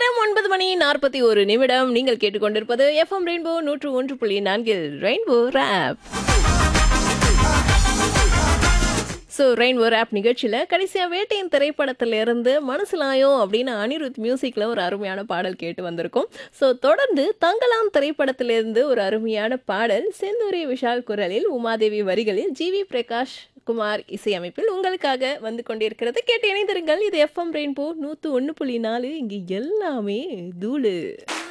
நேரம் ஒன்பது மணி நாற்பத்தி ஒரு நிமிடம் நீங்கள் கேட்டுக்கொண்டிருப்பது எஃப்எம் ரெயின்போ நூற்று ஒன்று புள்ளி நான்கில் rainbow rap so rainbow rap நிகழ்ச்சியில் கடைசியாக வேட்டையின் திரைப்படத்துல இருந்து மனசுலாயம் அப்படின்னு அனிருத் மியூசிக்கில் ஒரு அருமையான பாடல் கேட்டு வந்திருக்கோம் ஸோ தொடர்ந்து தங்கலாம் திரைப்படத்திலிருந்து ஒரு அருமையான பாடல் செந்தூரி விஷால் குரலில் உமாதேவி வரிகளில் ஜிவி பிரகாஷ் குமார் இசையமைப்பில் உங்களுக்காக வந்து கொண்டிருக்கிறது கேட்டு இணைந்திருங்கள் இது எஃப்எம் ரெயின்போ நூற்று ஒன்று புள்ளி நாலு இங்கு எல்லாமே தூளு